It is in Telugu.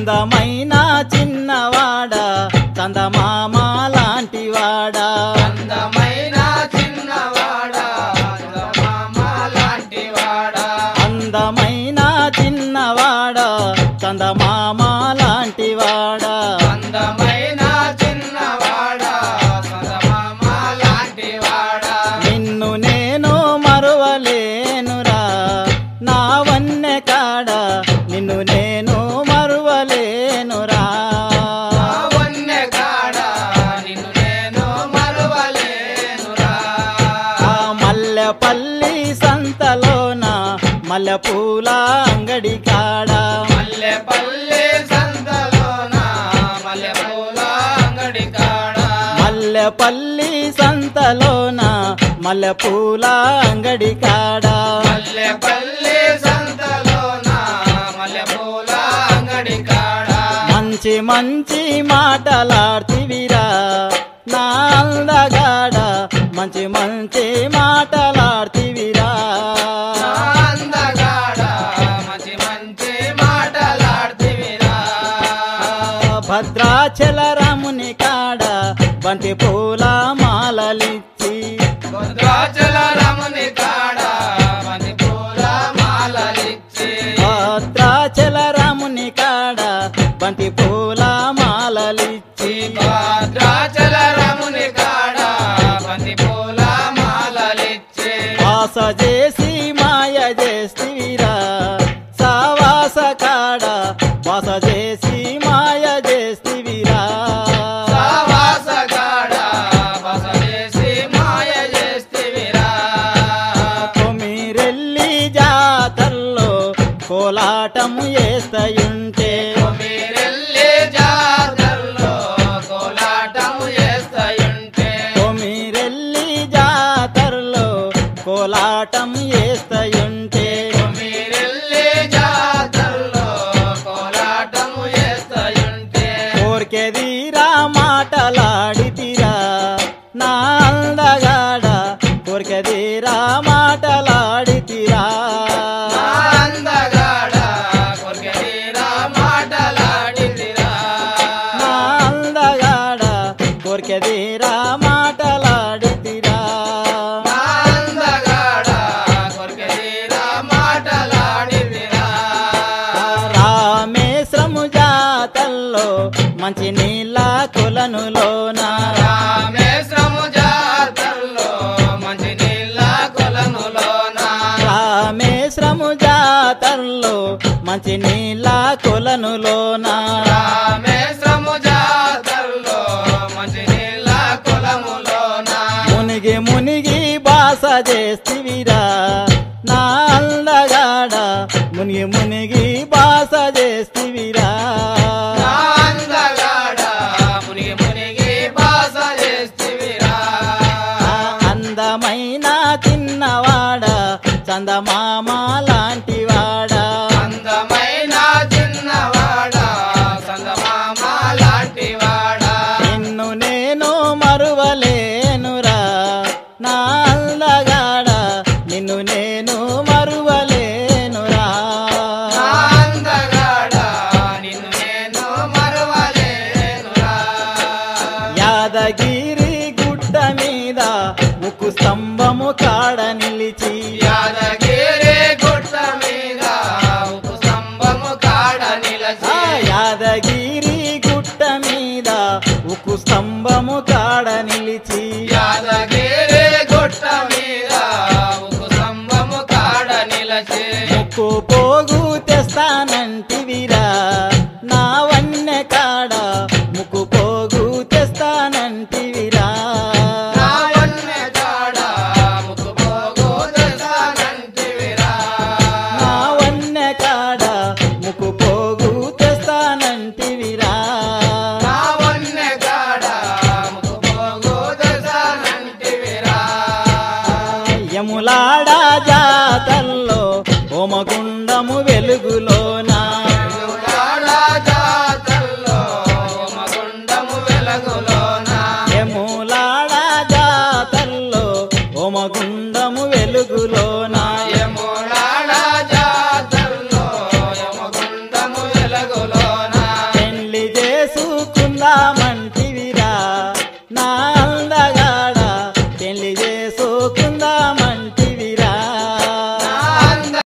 అందమైన చిన్నవాడ చందమామ లాంటి వాడా అందమైన చిన్నవాడా చందమామ లాంటి వాడా అందమైన చిన్నవాడ చందమామ లాంటి వాడా అందమైన చిన్నవాడా చందమామ లాంటి వాడా నిన్ను నేను మరువలేనురా నా వన్నె కాడ నిన్ను నేను మరువలేనురా ఆ వన్నె కాడ నిన్ను నేను మరువలేనురా ఆ మల్లెపల్లి సంతలోన మల్లెపూల అంగడి కాడ మల్లెపల్లి సంతలోన మల్లెపూల అంగడి కాడ మల్లెపల్లి సంతలోన మల్లెపూల అంగడి కాడ మల్లెపల్లి సంతలోన మల్లెపూల అంగడి కాడ మంచి మంచి మాటలాడుతివిరా నా అందగాడ మంచి మంచి మాటలాడుతివిరా నా అందగాడ మంచి మంచి మాటలాడుతివిరా భద్రాచల రాముని కాడ బంతి పూల మాలలిచ్చి భద్రాచల రముని కాడ మంది పూల మాలలిచ్చి భద్రాచల రాముని కాడ బంతి పూల మాలలిచ్చి భద్రాచల రముని కాడ మంది పూల మాలలిచ్చి ఆశ చేసి మాయ చేస్తివిరా సావాస కాడ వాస చేసి మాయ చేస్తివిరా సావాస కాడ బస చేసి మాయ చేస్తివిరా కొమిరెల్లి జాతరలో కోలాటం వేస్తయుంటే మీరెళ్ళి జాతరలో కోలాటం చేస్తాయుంటే కొమిరెల్లి జాతరలో కోలాటం వేస్తయుంటే మీరెళ్ళి జాతరలో కోలాటం చేస్తాయుంటే కోరికెదిరా మాటలాడితిరా నా అందగాడ కోరికెదిరా మాటలాడితిరా నా అందగాడ కొరికెదీరా మాటలాడితిరా నా అందగాడ కోరికెదిరా మాటలాడితిరా నా అందగాడ కొరికెదీరా మాటలాడితిరా రామేశ్వరము జాతల్లో మంచి నీళ్ళ కొలనులోన రామేశ్వరము జాతరలో మంచి నీళ్ళ కొలనులోన రామేశ్వరము జాతరలో మంచి నీళ్ళ కొలనులోన రామేశ్వరము జాతరలో మంచి నీళ్ళ కొలములోన మునిగి మునిగి బాస చేస్తివిరా నా అందగాడ మునిగి మునిగి బాస చేస్తివిరా నా అందగాడ మునిగి మునిగి బాస చేస్తివిరా అందమైన చిన్నవాడ చందమామ లాంటి వాడా అందమైన చిన్నవాడ సంగమామ లాంటివాడా నిన్ను నేను మరువలేనురా నా అందగాడ నిన్ను నేను మరువలేనురా నా అందగాడ నిన్ను నేను మరవలేనురా యాదగిరి గుట్ట మీద ఉక్కు స్తంభము కాడ నిలిచి యాదగిరి గుట్ట మీద ఉప్పు స్తంభము కాడ ఆ నిలచి యాదగిరి గుట్ట మీద ఉక్కు స్తంభము కాడ నిలిచి యాదగిరి